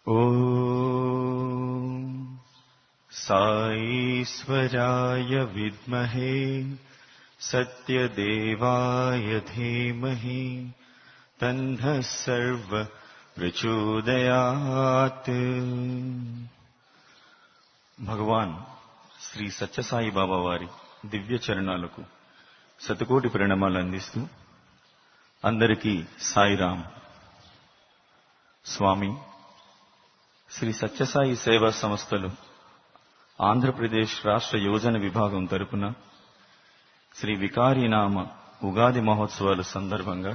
ॐ साईश्वराय विद्महे सत्यदेवाय धीमहि तन्नः सर्व ప్రచోదయాత్ భగవాన్ శ్రీ సత్యసాయి బాబా వారి దివ్య చరణాలకు శతకోటి ప్రణామాలు అందిస్తూ అందరికీ సాయిరాం స్వామి శ్రీ సత్యసాయి సేవా సంస్థలు ఆంధ్రప్రదేశ్ రాష్ట్ర యోజన విభాగం తరపున శ్రీ వికారీనామ ఉగాది మహోత్సవాల సందర్భంగా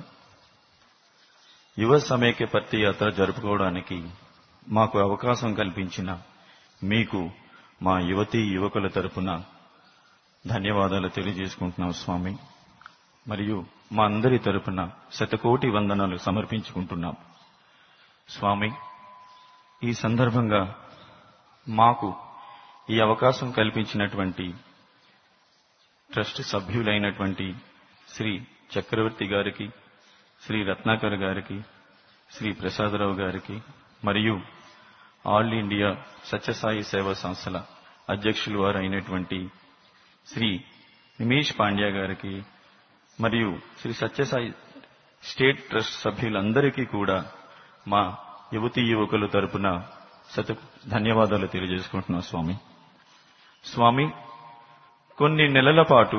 యువ సమైక్య పత్తి యాత్ర జరుపుకోవడానికి మాకు అవకాశం కల్పించిన మీకు మా యువతీ యువకుల తరపున ధన్యవాదాలు తెలియజేసుకుంటున్నాం స్వామి మరియు మా అందరి తరపున శతకోటి వందనాలు సమర్పించుకుంటున్నాం స్వామి ఈ సందర్భంగా మాకు ఈ అవకాశం కల్పించినటువంటి ట్రస్ట్ సభ్యులైనటువంటి శ్రీ చక్రవర్తి గారికి శ్రీ రత్నాకర్ గారికి శ్రీ ప్రసాదరావు గారికి మరియు ఆల్ ఇండియా సత్యసాయి సేవా సంస్థల అధ్యక్షులు వారు అయినటువంటి శ్రీ నిమేష్ పాండ్యా గారికి మరియు శ్రీ సత్యసాయి స్టేట్ ట్రస్ట్ సభ్యులందరికీ కూడా మా యువతీ యువకుల తరపున శత ధన్యవాదాలు తెలియజేసుకుంటున్నాం స్వామి స్వామి కొన్ని నెలల పాటు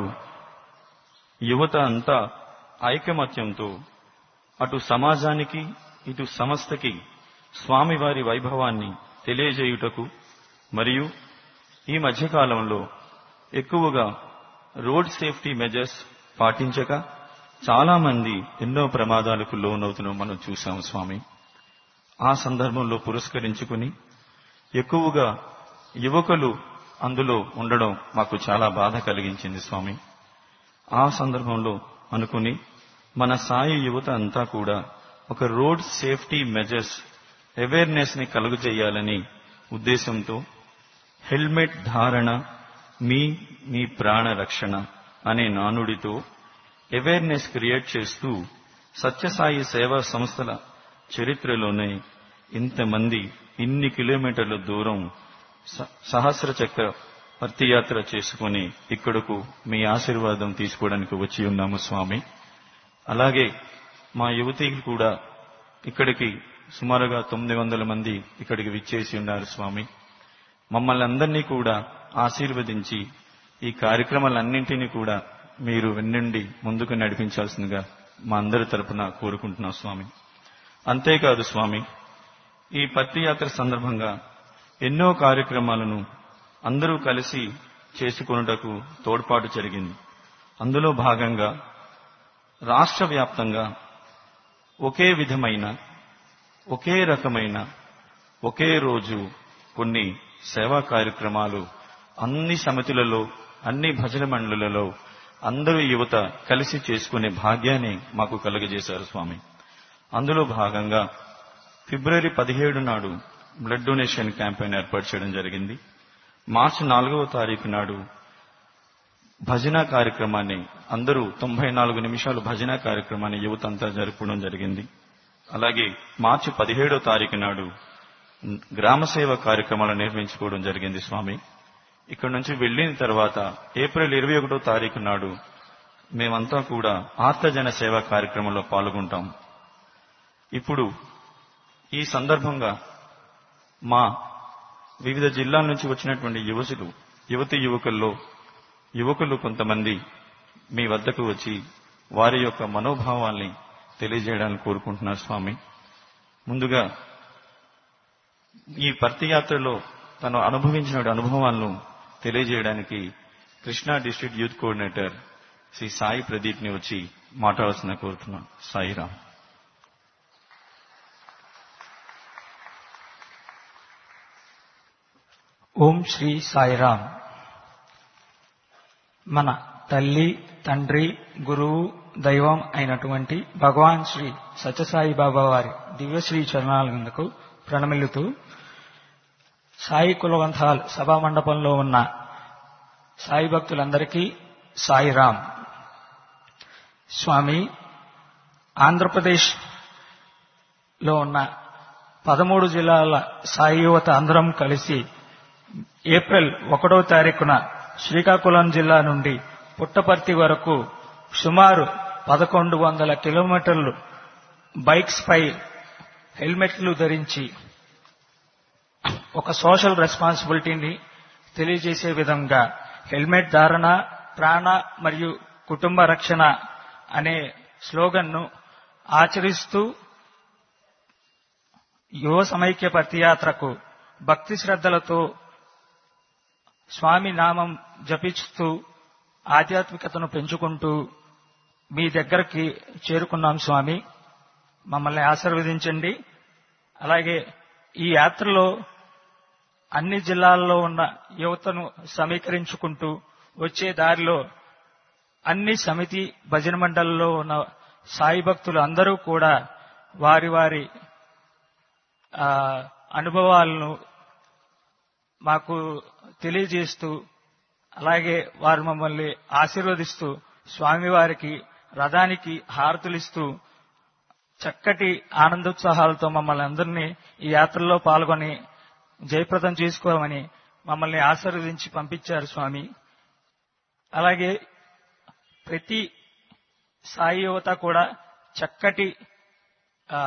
యువత అంతా ఐకమత్యంతో అటు సమాజానికి ఇటు సంస్థకి స్వామివారి వైభవాన్ని తెలియజేయుటకు మరియు ఈ మధ్యకాలంలో ఎక్కువగా రోడ్ సేఫ్టీ మెజర్స్ పాటించక చాలా మంది ఎన్నో ప్రమాదాలకు లోనవుతున్న మనం చూసాం స్వామి ఆ సందర్భంలో పురస్కరించుకుని ఎక్కువగా యువకులు అందులో ఉండడం మాకు చాలా బాధ కలిగించింది స్వామి ఆ సందర్భంలో అనుకుని మన సాయి యువత అంతా కూడా ఒక రోడ్ సేఫ్టీ మెజర్స్ అవేర్నెస్ ని కలుగజేయాలని ఉద్దేశంతో హెల్మెట్ ధారణ మీ మీ ప్రాణ రక్షణ అనే నానుడితో అవేర్నెస్ క్రియేట్ చేస్తూ సత్యసాయి సేవా సంస్థల చరిత్రలోనే ఇంతమంది ఇన్ని కిలోమీటర్ల దూరం సహస్ర చక్ర పర్తియాత్ర చేసుకుని ఇక్కడకు మీ ఆశీర్వాదం తీసుకోవడానికి వచ్చి ఉన్నాము స్వామి అలాగే మా యువతికి కూడా ఇక్కడికి సుమారుగా తొమ్మిది వందల మంది ఇక్కడికి విచ్చేసి ఉన్నారు స్వామి మమ్మల్ని అందరినీ కూడా ఆశీర్వదించి ఈ కార్యక్రమాలన్నింటినీ కూడా మీరు వెన్నుండి ముందుకు నడిపించాల్సిందిగా మా అందరి తరపున కోరుకుంటున్నాం స్వామి అంతేకాదు స్వామి ఈ పత్తి యాత్ర సందర్భంగా ఎన్నో కార్యక్రమాలను అందరూ కలిసి చేసుకొనుటకు తోడ్పాటు జరిగింది అందులో భాగంగా రాష్ట్ర వ్యాప్తంగా ఒకే విధమైన ఒకే రకమైన ఒకే రోజు కొన్ని సేవా కార్యక్రమాలు అన్ని సమితులలో అన్ని భజన మండలులలో అందరూ యువత కలిసి చేసుకునే భాగ్యాన్ని మాకు కలుగజేశారు స్వామి అందులో భాగంగా ఫిబ్రవరి పదిహేడు నాడు బ్లడ్ డొనేషన్ క్యాంపెయిన్ ఏర్పాటు చేయడం జరిగింది మార్చి నాలుగవ తారీఖు నాడు భజన కార్యక్రమాన్ని అందరూ తొంభై నాలుగు నిమిషాలు భజన కార్యక్రమాన్ని యువత అంతా జరుపుకోవడం జరిగింది అలాగే మార్చి పదిహేడో తారీఖు నాడు గ్రామ సేవ కార్యక్రమాలు నిర్వహించుకోవడం జరిగింది స్వామి ఇక్కడ నుంచి వెళ్లిన తర్వాత ఏప్రిల్ ఇరవై ఒకటో తారీఖు నాడు మేమంతా కూడా ఆర్తజన సేవా కార్యక్రమంలో పాల్గొంటాం ఇప్పుడు ఈ సందర్భంగా మా వివిధ జిల్లాల నుంచి వచ్చినటువంటి యువసులు యువతి యువకుల్లో యువకులు కొంతమంది మీ వద్దకు వచ్చి వారి యొక్క మనోభావాల్ని తెలియజేయడానికి కోరుకుంటున్నారు స్వామి ముందుగా ఈ పర్తి యాత్రలో తను అనుభవించిన అనుభవాలను తెలియజేయడానికి Krishna district youth coordinator Sri Sai Pradeep ని వచ్చి మాట్లాడాల్సిన కోరుతున్నాను సాయిరామ్ ఓం శ్రీ సాయిరామ్ మన తల్లి తండ్రి గురువు దైవం అయినటువంటి భగవాన్ శ్రీ సత్యసాయి బాబా వారి దివ్యశ్రీ చరణాల కిందకు ప్రణమిల్లుతూ సాయి కులవంతాల్ సభా మండపంలో ఉన్న సాయి భక్తులందరికీ సాయిరామ్ స్వామి ఆంధ్రప్రదేశ్ లో ఉన్న పదమూడు జిల్లాల సాయి యువత అందరం కలిసి ఏప్రిల్ ఒకటో తారీఖున శ్రీకాకుళం జిల్లా నుండి పుట్టపర్తి వరకు సుమారు పదకొండు వందల కిలోమీటర్లు బైక్స్ పై హెల్మెట్లు ధరించి ఒక సోషల్ రెస్పాన్సిబిలిటీని తెలియజేసే విధంగా హెల్మెట్ ధారణ ప్రాణ మరియు కుటుంబ రక్షణ అనే స్లోగన్ను ఆచరిస్తూ యువ సమైక్య పతియాత్రకు భక్తి శ్రద్ధలతో స్వామి నామం జపిస్తూ ఆధ్యాత్మికతను పెంచుకుంటూ మీ దగ్గరికి చేరుకున్నాం స్వామి మమ్మల్ని ఆశీర్వదించండి అలాగే ఈ యాత్రలో అన్ని జిల్లాల్లో ఉన్న యువతను సమీకరించుకుంటూ వచ్చే దారిలో అన్ని సమితి భజన మండలిలో ఉన్న సాయి భక్తులు అందరూ కూడా వారి వారి ఆ, అనుభవాలను మాకు తెలియజేస్తూ అలాగే వారు మమ్మల్ని ఆశీర్వదిస్తూ స్వామివారికి రథానికి హారతులిస్తూ చక్కటి ఆనందోత్సాహాలతో మమ్మల్ని అందరినీ ఈ యాత్రలో పాల్గొని జయప్రదం చేసుకోమని మమ్మల్ని ఆశీర్వదించి పంపించారు స్వామి అలాగే ప్రతి సాయి యువత కూడా చక్కటి ఆ,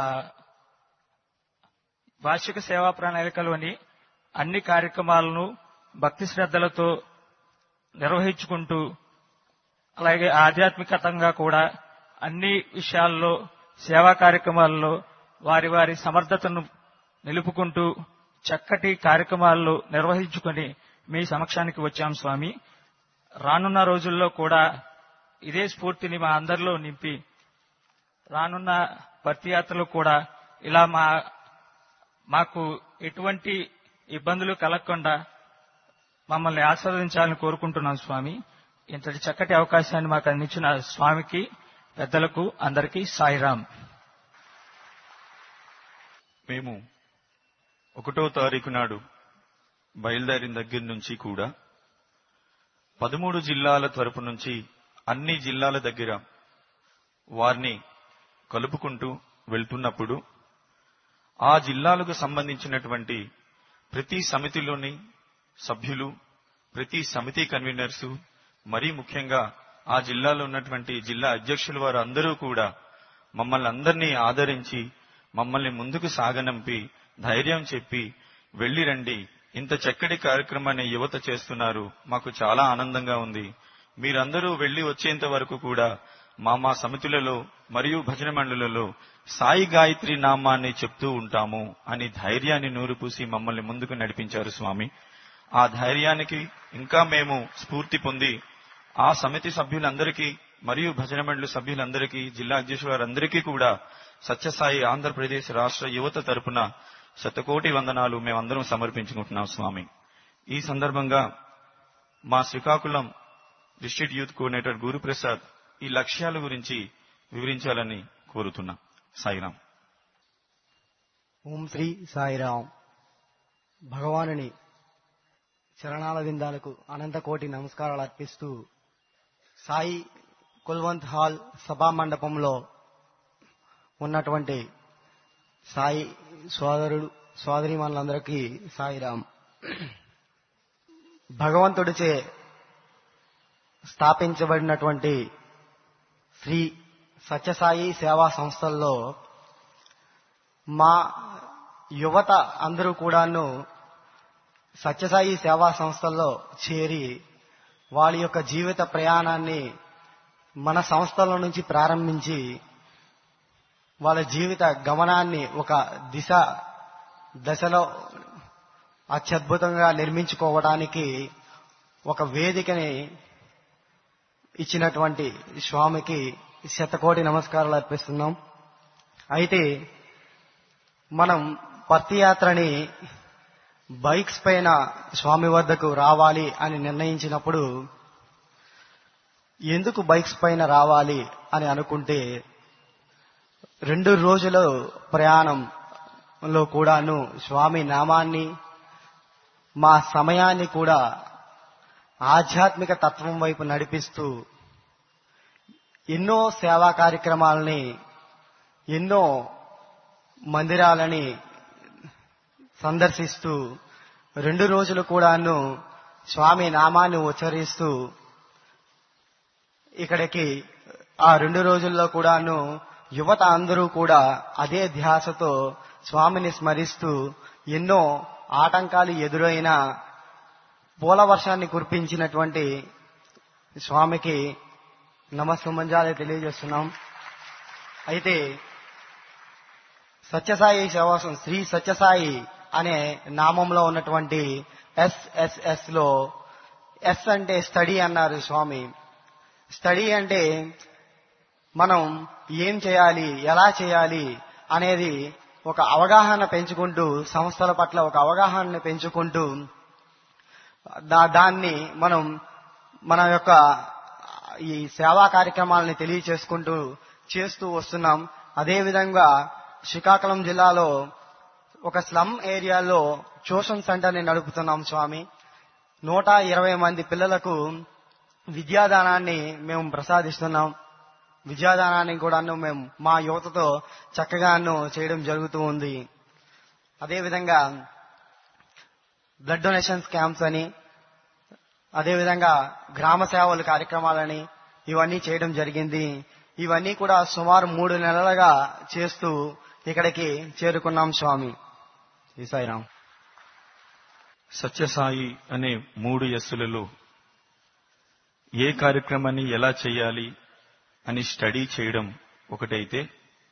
వార్షిక సేవా ప్రణాళికలోని అన్ని కార్యక్రమాలను భక్తి శ్రద్ధలతో నిర్వహించుకుంటూ అలాగే ఆధ్యాత్మికతంగా కూడా అన్ని విషయాల్లో సేవా కార్యక్రమాల్లో వారి వారి సమర్థతను నిలుపుకుంటూ చక్కటి కార్యక్రమాలు నిర్వహించుకొని మీ సమక్షానికి వచ్చాం స్వామి రానున్న రోజుల్లో కూడా ఇదే స్ఫూర్తిని మా అందరిలో నింపి రానున్న పత్యాత్రలు కూడా ఇలా మా మాకు ఎటువంటి ఇబ్బందులు కలగకుండా మమ్మల్ని ఆస్వాదించాలని కోరుకుంటున్నాం స్వామి ఇంతటి చక్కటి అవకాశాన్ని మాకు అందించిన స్వామికి పెద్దలకు అందరికీ సాయిరాం మేము ఒకటో తారీఖు నాడు బయలుదేరిన దగ్గర నుంచి కూడా పదమూడు జిల్లాల తరపు నుంచి అన్ని జిల్లాల దగ్గర వారిని కలుపుకుంటూ వెళ్తున్నప్పుడు ఆ జిల్లాలకు సంబంధించినటువంటి ప్రతి సమితిలోని సభ్యులు ప్రతి సమితి కన్వీనర్స్ మరీ ముఖ్యంగా ఆ జిల్లాలో ఉన్నటువంటి జిల్లా అధ్యక్షులు వారు అందరూ కూడా మమ్మల్ని అందరినీ ఆదరించి మమ్మల్ని ముందుకు సాగనంపి ధైర్యం చెప్పి వెళ్ళి రండి ఇంత చక్కటి కార్యక్రమాన్ని యువత చేస్తున్నారు మాకు చాలా ఆనందంగా ఉంది మీరందరూ వెళ్లి వచ్చేంత వరకు కూడా మా మా సమితులలో మరియు భజన మండలులలో సాయి గాయత్రి నామాన్ని చెప్తూ ఉంటాము అని ధైర్యాన్ని నూరుపూసి మమ్మల్ని ముందుకు నడిపించారు స్వామి ఆ ధైర్యానికి ఇంకా మేము స్ఫూర్తి పొంది ఆ సమితి సభ్యులందరికీ మరియు భజన మండలి సభ్యులందరికీ జిల్లా అధ్యక్షుల వారందరికీ కూడా సత్యసాయి ఆంధ్రప్రదేశ్ రాష్ట్ర యువత తరపున శతకోటి వందనాలు మేమందరం సమర్పించుకుంటున్నాం స్వామి ఈ సందర్భంగా మా Srikakulam district youth coordinator Guruprasad ఈ లక్ష్యాల గురించి వివరించాలని కోరుతున్నా సాయిరాం ఓం శ్రీ సాయిరాం భగవానుని చరణాల విందాలకు అనంత కోటి నమస్కారాలు అర్పిస్తూ సాయి కుల్వంత్ హాల్ సభా మండపంలో ఉన్నటువంటి సాయి సోదరుడు సోదరిమణులందరికీ సాయిరాం భగవంతుడిచే స్థాపించబడినటువంటి శ్రీ సత్యసాయి సేవా సంస్థల్లో మా యువత అందరూ కూడాను సత్యసాయి సేవా సంస్థల్లో చేరి వాళ్ళ యొక్క జీవిత ప్రయాణాన్ని మన సంస్థల నుంచి ప్రారంభించి వాళ్ళ జీవిత గమనాన్ని ఒక దిశ దశలో అత్యద్భుతంగా నిర్మించుకోవడానికి ఒక వేదికని ఇచ్చినటువంటి స్వామికి శతకోటి నమస్కారాలు అర్పిస్తున్నాం అయితే మనం పత్తియాత్రని బైక్స్ పైన స్వామి వద్దకు రావాలి అని నిర్ణయించినప్పుడు ఎందుకు బైక్స్ పైన రావాలి అని అనుకుంటే రెండు రోజుల ప్రయాణంలో కూడాను స్వామి నామాన్ని మా సమయాన్ని కూడా ఆధ్యాత్మిక తత్వం వైపు నడిపిస్తూ ఎన్నో సేవా కార్యక్రమాలని ఎన్నో మందిరాలని సందర్శిస్తూ రెండు రోజులు కూడాను స్వామి నామాన్ని ఉచ్చరిస్తూ ఇక్కడికి ఆ రెండు రోజుల్లో కూడాను యువత అందరూ కూడా అదే ధ్యాసతో స్వామిని స్మరిస్తూ ఎన్నో ఆటంకాలు ఎదురైన పూల వర్షాన్ని కురిపించినటువంటి స్వామికి నమస్సుమంజాలు తెలియజేస్తున్నాం అయితే సత్యసాయి సేవాసం శ్రీ సత్యసాయి అనే నామంలో ఉన్నటువంటి ఎస్ఎస్ఎస్ లో ఎస్ అంటే స్టడీ అన్నారు స్వామి స్టడీ అంటే మనం ఏం చేయాలి ఎలా చేయాలి అనేది ఒక అవగాహన పెంచుకుంటూ సంస్థల పట్ల ఒక అవగాహన పెంచుకుంటూ దా దాన్ని మనం మన యొక్క ఈ సేవా కార్యక్రమాలని తెలియచేసుకుంటూ చేస్తూ వస్తున్నాం అదేవిధంగా శ్రీకాకుళం జిల్లాలో ఒక స్లమ్ ఏరియాలో ట్యూషన్ సెంటర్ని నడుపుతున్నాం స్వామి నూట ఇరవై మంది పిల్లలకు విద్యాదానాన్ని మేము ప్రసాదిస్తున్నాం విద్యాదానాన్ని కూడాను మేము మా యువతతో చక్కగాను చేయడం జరుగుతూ ఉంది అదేవిధంగా బ్లడ్ డొనేషన్స్ క్యాంప్స్ అని అదేవిధంగా గ్రామ సేవల కార్యక్రమాలని ఇవన్నీ చేయడం జరిగింది ఇవన్నీ కూడా సుమారు మూడు నెలలుగా చేస్తూ ఇక్కడికి చేరుకున్నాం స్వామి శ్రీ సాయిరాం సత్యసాయి అనే మూడు ఎస్సులలో ఏ కార్యక్రమాన్ని ఎలా చేయాలి అని స్టడీ చేయడం ఒకటైతే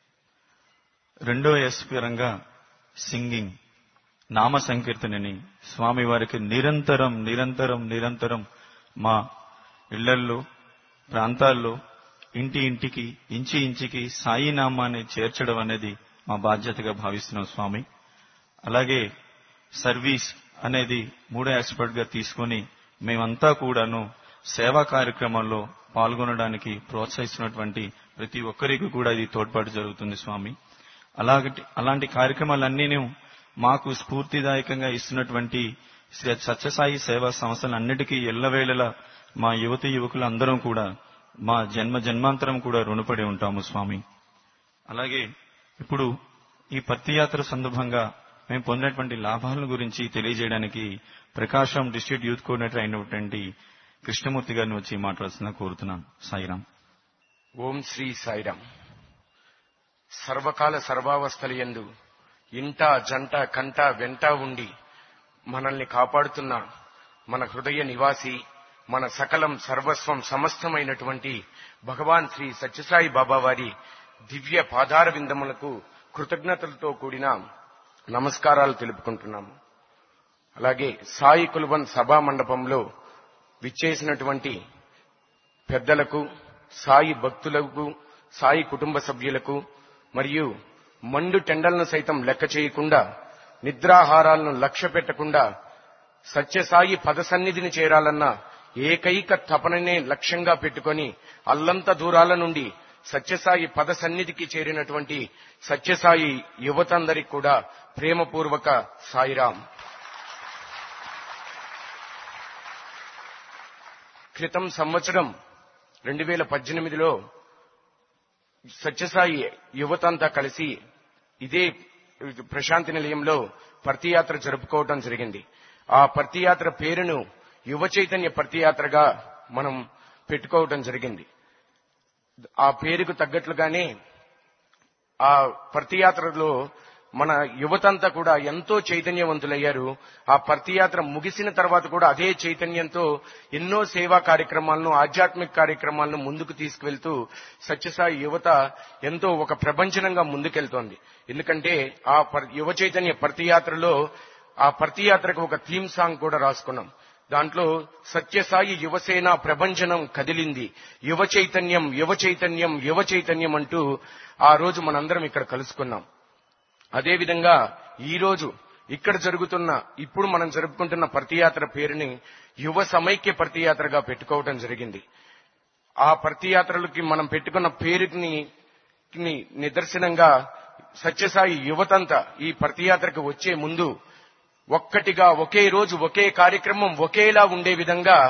రెండో ఎస్ పరంగా సింగింగ్ నామ సంకీర్తనని స్వామివారికి నిరంతరం నిరంతరం నిరంతరం మా ఇళ్లల్లో ప్రాంతాల్లో ఇంటి ఇంటికి ఇంచి ఇంచికి సాయి నామాన్ని చేర్చడం అనేది మా బాధ్యతగా భావిస్తున్నాం స్వామి అలాగే సర్వీస్ అనేది మూడో ఎక్స్పర్ట్ గా తీసుకొని మేమంతా కూడాను సేవా కార్యక్రమంలో పాల్గొనడానికి ప్రోత్సహిస్తున్నటువంటి ప్రతి ఒక్కరికి కూడా ఇది తోడ్పాటు జరుగుతుంది స్వామి అలాంటి అలాంటి కార్యక్రమాలన్నీ మాకు స్ఫూర్తిదాయకంగా ఇస్తున్నటువంటి శ్రీ సత్యసాయి సేవా సంస్థలన్నిటికీ ఎల్లవేళలా మా యువతి యువకులందరం కూడా మా జన్మ జన్మాంతరం కూడా రుణపడి ఉంటాము స్వామి అలాగే ఇప్పుడు ఈ పత్తియాత్ర సందర్భంగా మేము పొందినటువంటి లాభాల గురించి తెలియజేయడానికి ప్రకాశం డిస్ట్రిక్ట్ యూత్ కోఆర్డినేటర్ అయినటువంటి కృష్ణమూర్తి గారిని వచ్చి మాట్లాడుతున్నా కోరుతున్నాను సాయిరాం ఓం శ్రీ సాయిరాం సర్వకాల సర్వావస్థల యందు ఇంట జంట కంట వెంట ఉండి మనల్ని కాపాడుతున్న మన హృదయ నివాసి మన సకలం సర్వస్వం సమస్తమైనటువంటి భగవాన్ శ్రీ సత్యసాయి బాబా వారి దివ్య పాదార విందములకు కృతజ్ఞతలతో కూడిన నమస్కారాలు తెలుపుకుంటున్నాము అలాగే సాయి కుల్వన్ సభా మండపంలో విచ్చేసినటువంటి పెద్దలకు సాయి భక్తులకు సాయి కుటుంబ సభ్యులకు మరియు మండు టెండలను సైతం లెక్క చేయకుండా నిద్రాహారాలను లక్ష్య పెట్టకుండా సత్యసాయి పదసన్నిధిని చేరాలన్న ఏకైక తపననే లక్ష్యంగా పెట్టుకొని అల్లంత దూరాల నుండి సత్యసాయి పద సన్నిధికి చేరినటువంటి సత్యసాయి యువతందరికి కూడా ప్రేమపూర్వక సాయిరాం క్రితం సంవత్సరం రెండు వేల పద్దెనిమిదిలో సత్యసాయి యువతంతా కలిసి ఇదే ప్రశాంతి నిలయంలో పర్తియాత్ర జరుపుకోవడం జరిగింది ఆ పర్తియాత్ర పేరును యువ చైతన్య పర్తియాత్రగా మనం పెట్టుకోవడం జరిగింది ఆ పేరుకు తగ్గట్లుగానే ఆ పర్తియాత్రలో మన యువతంతా కూడా ఎంతో చైతన్యవంతులయ్యారు ఆ పర్తియాత్ర ముగిసిన తర్వాత కూడా అదే చైతన్యంతో ఎన్నో సేవా కార్యక్రమాలను ఆధ్యాత్మిక కార్యక్రమాలను ముందుకు తీసుకువెళ్తూ సత్యసాయి యువత ఎంతో ఒక ప్రపంచనంగా ముందుకెళ్తోంది ఎందుకంటే ఆ పర్- యువ చైతన్య పర్తియాత్రలో ఆ పర్తియాత్రకు ఒక థీమ్ సాంగ్ కూడా రాసుకున్నాం దాంట్లో సత్యసాయి యువసేన ప్రభంజనం కదిలింది యువ చైతన్యం యువ చైతన్యం యువ చైతన్యం అంటూ ఆ రోజు మనందరం ఇక్కడ కలుసుకున్నాం అదేవిధంగా ఈ రోజు ఇక్కడ జరుగుతున్న ఇప్పుడు మనం జరుపుకుంటున్న పర్తియాత్ర పేరుని యువ సమైక్య పర్తియాత్రగా పెట్టుకోవడం జరిగింది ఆ పర్తియాత్రలకి మనం పెట్టుకున్న పేరుని ని నిదర్శనంగా సత్యసాయి యువతంతా ఈ పర్తియాత్రకు వచ్చే ముందు ఒక్కటిగా ఒకే రోజు ఒకే కార్యక్రమం ఒకేలా ఉండే విధంగా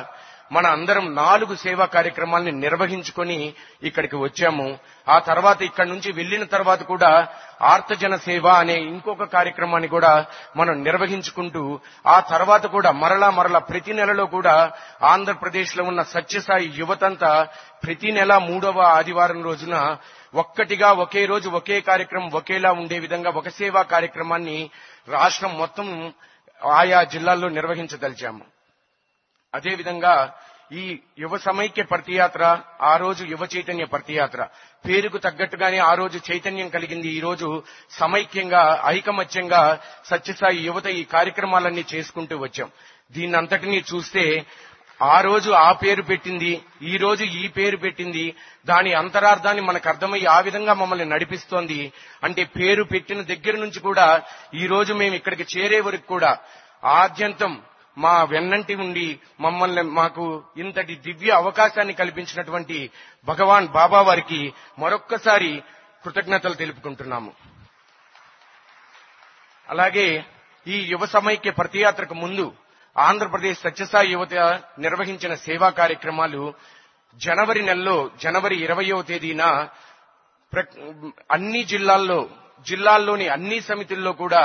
మన అందరం నాలుగు సేవా కార్యక్రమాల్ని నిర్వహించుకొని ఇక్కడికి వచ్చాము ఆ తర్వాత ఇక్కడి నుంచి వెళ్ళిన తర్వాత కూడా ఆర్తజన సేవ అనే ఇంకొక కార్యక్రమాన్ని కూడా మనం నిర్వహించుకుంటూ ఆ తర్వాత కూడా మరలా మరలా ప్రతి నెలలో కూడా ఆంధ్రప్రదేశ్ లో ఉన్న సత్యసాయి యువతంతా ప్రతి నెల మూడవ ఆదివారం రోజున ఒక్కటిగా ఒకే రోజు ఒకే కార్యక్రమం ఒకేలా ఉండే విధంగా ఒక సేవా కార్యక్రమాన్ని రాష్ట్రం మొత్తం ఆయా జిల్లాల్లో నిర్వహించదలిచాము అదేవిధంగా ఈ యువ సమైక్య పర్తియాత్ర ఆ రోజు యువ చైతన్య పర్తియాత్ర పేరుకు తగ్గట్టుగానే ఆ రోజు చైతన్యం కలిగింది ఈ రోజు సమైక్యంగా ఐకమత్యంగా సత్యసాయి యువత ఈ కార్యక్రమాలన్నీ చేసుకుంటూ వచ్చాం దీన్నంతటినీ చూస్తే ఆ రోజు ఆ పేరు పెట్టింది ఈ రోజు ఈ పేరు పెట్టింది దాని అంతరార్థాన్ని మనకు అర్థమయ్యి ఆ విధంగా మమ్మల్ని నడిపిస్తోంది అంటే పేరు పెట్టిన దగ్గర నుంచి కూడా ఈ రోజు మేము ఇక్కడికి చేరే వరకు కూడా ఆద్యంతం మా వెన్నంటి ఉండి మమ్మల్ని మాకు ఇంతటి దివ్య అవకాశాన్ని కల్పించినటువంటి భగవాన్ బాబా వారికి మరొక్కసారి కృతజ్ఞతలు తెలుపుకుంటున్నాము అలాగే ఈ యువ సమైక్య ప్రతియాత్రకు ముందు ఆంధ్రప్రదేశ్ సత్యసాయి యువత నిర్వహించిన సేవా కార్యక్రమాలు జనవరి నెలలో జనవరి ఇరవయవ తేదీన ప్ర- అన్ని జిల్లాల్లో జిల్లాల్లోని అన్ని సమితుల్లో కూడా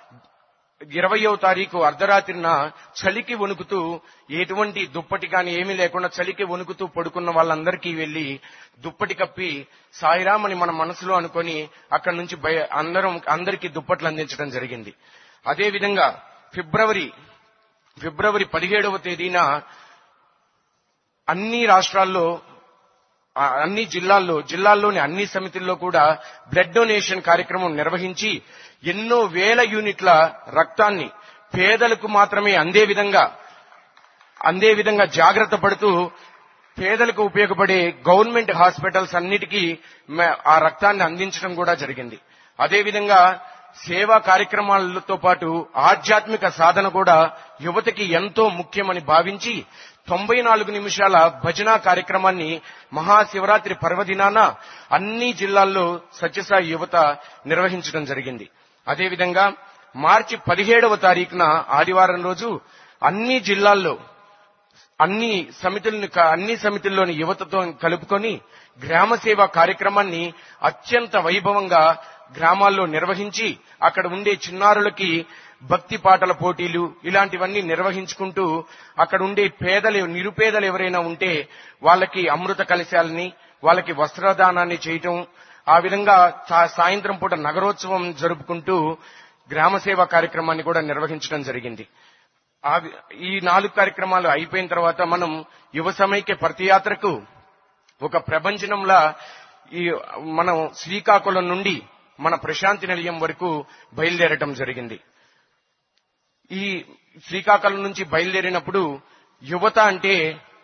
ఇరవయో తారీఖు అర్ధరాత్రిన చలికి వణుకుతూ ఎటువంటి దుప్పటి కానీ ఏమీ లేకుండా చలికి వణుకుతూ పడుకున్న వాళ్ళందరికీ వెళ్లి దుప్పటి కప్పి సాయిరామ్ అని మన మనసులో అనుకొని అక్కడి నుంచి బయ అందరం అందరికీ దుప్పట్లు అందించడం జరిగింది అదేవిధంగా ఫిబ్రవరి ఫిబ్రవరి పదిహేడవ తేదీన అన్ని రాష్ట్రాల్లో ఆ అన్ని జిల్లాల్లో జిల్లాల్లోని అన్ని సమితుల్లో కూడా బ్లడ్ డొనేషన్ కార్యక్రమం నిర్వహించి ఎన్నో వేల యూనిట్ల రక్తాన్ని పేదలకు మాత్రమే అందే విధంగా అందే విధంగా జాగ్రత్త పడుతూ పేదలకు ఉపయోగపడే గవర్నమెంట్ హాస్పిటల్స్ అన్నిటికీ మ- ఆ రక్తాన్ని అందించడం కూడా జరిగింది అదేవిధంగా సేవా కార్యక్రమాలతో పాటు ఆధ్యాత్మిక సాధన కూడా యువతకి ఎంతో ముఖ్యమని భావించి తొంభై నాలుగు నిమిషాల భజన కార్యక్రమాన్ని మహాశివరాత్రి పర్వదినాన అన్ని జిల్లాల్లో సత్యసాయి యువత నిర్వహించడం జరిగింది అదేవిధంగా మార్చి పదిహేడవ తారీఖున ఆదివారం రోజు అన్ని జిల్లాల్లో అన్ని సమితులను అన్ని సమితుల్లోని యువతతో కలుపుకొని గ్రామ సేవ కార్యక్రమాన్ని అత్యంత వైభవంగా గ్రామాల్లో నిర్వహించి అక్కడ ఉండే చిన్నారులకి భక్తి పాటల పోటీలు ఇలాంటివన్నీ నిర్వహించుకుంటూ అక్కడ ఉండే పేదలు నిరుపేదలు ఎవరైనా ఉంటే వాళ్ళకి అమృత కలశాలని వాళ్ళకి వస్త్రదానాన్ని చేయటం ఆ విధంగా సా- సాయంత్రం పూట నగరోత్సవం జరుపుకుంటూ గ్రామ సేవ కార్యక్రమాన్ని కూడా నిర్వహించడం జరిగింది ఆ వి- ఈ నాలుగు కార్యక్రమాలు అయిపోయిన తర్వాత మనం యువ సమైక్య ప్రతియాత్రకు ఒక ప్రపంచనంలా ఈ మనం శ్రీకాకుళం నుండి మన ప్రశాంతి నిలయం వరకు బయలుదేరటం జరిగింది ఈ శ్రీకాకుళం నుంచి బయలుదేరినప్పుడు యువత అంటే